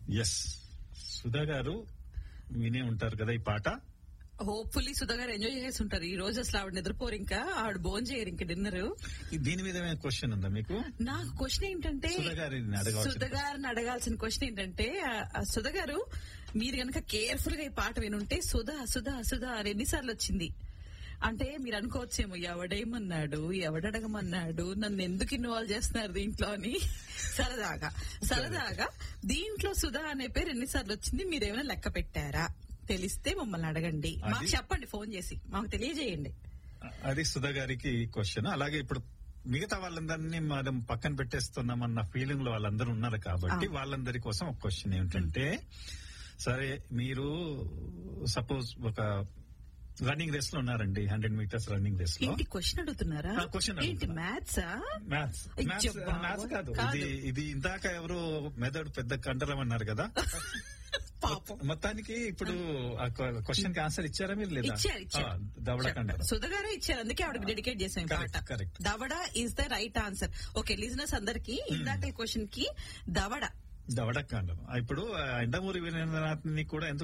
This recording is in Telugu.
ఎస్ సుధా గారు వినే ఉంటారు కదా ఈ పాట హోప్ఫుల్లీ సుధా గారు ఎంజాయ్ చేసి ఉంటారు ఈ రోజు అసలు ఆవిడ నిద్రపోరు ఇంకా ఆవిడ భోజనం చేయరు ఇంకా డిన్నర్ ఈ- దీని మీద ఏమైనా క్వశ్చన్ ఉందా మీకు నాకు క్వశ్చన్ ఏంటంటే సుధా గారిని అడగాల్సిన సుధ గారిని అడగాల్సిన క్వశ్చన్ ఏంటంటే ఆ- ఆ సుధ గారు మీరు గనక కేర్ఫుల్ గా ఈ పాట వినుంటే సుధా సుధా సుధా అని ఎన్నిసార్లు వచ్చింది అంటే మీరు అనుకోవచ్చేమో ఎవడేమన్నాడు ఎవడడగమన్నాడు నన్ను ఎందుకు ఇన్వాల్వ్ చేస్తున్నారు దీంట్లో అని సరదాగా సరదాగా దీంట్లో సుధా అనే పేరు ఎన్నిసార్లు వచ్చింది మీరేమైనా లెక్క పెట్టారా తెలిస్తే మమ్మల్ని అడగండి మాకు అది- చెప్పండి ఫోన్ చేసి మాకు తెలియజేయండి అది సుధా గారికి క్వశ్చన్ అలాగే ఇప్పుడు మిగతా వాళ్ళందరినీ మనం పక్కన పెట్టేస్తున్నామన్న ఫీలింగ్ లో వాళ్ళందరూ ఉన్నారు కాబట్టి వాళ్ళందరి కోసం ఒక క్వశ్చన్ ఏమిటంటే సరే మీరు సపోజ్ ఒక రన్నింగ్ రేస్ లో ఉన్నారండి హండ్రెడ్ మీటర్స్ రన్నింగ్ రేస్ లో ఏంటి క్వశ్చన్ అడుగుతున్నారా ఆ, question ఏంటి అడుగుతున్నా. మ్యాథ్సా మ్యాథ్స్ అయ్యో, బాబోయ్. మ్యాథ్స్ కాదు కాదు. ఇది ఇది ఇందాక ఎవరు మెదడు పెద్ద కండలం అన్నారు కదా పాపం మొత్తానికి ఇప్పుడు ఆ క్వశ్చన్ కి ఆన్సర్ ఇచ్చారా మీరు లేదా ఇచ్చారు ఇచ్చారు ఆ, దవడ కండలం సుధ గారే ఇచ్చారు అందుకే ఆవిడకి డెడికేట్ చేసాం ఈ Correct, పాట correct. దవడ is the right answer okay listeners అందరికి ఇందాక క్వశ్చన్ కి దవడ దవడ కండలం ఇప్పుడు ఆ, ఎండమూరి వీరేంద్రనాథ్ ని కూడా ఎందుకు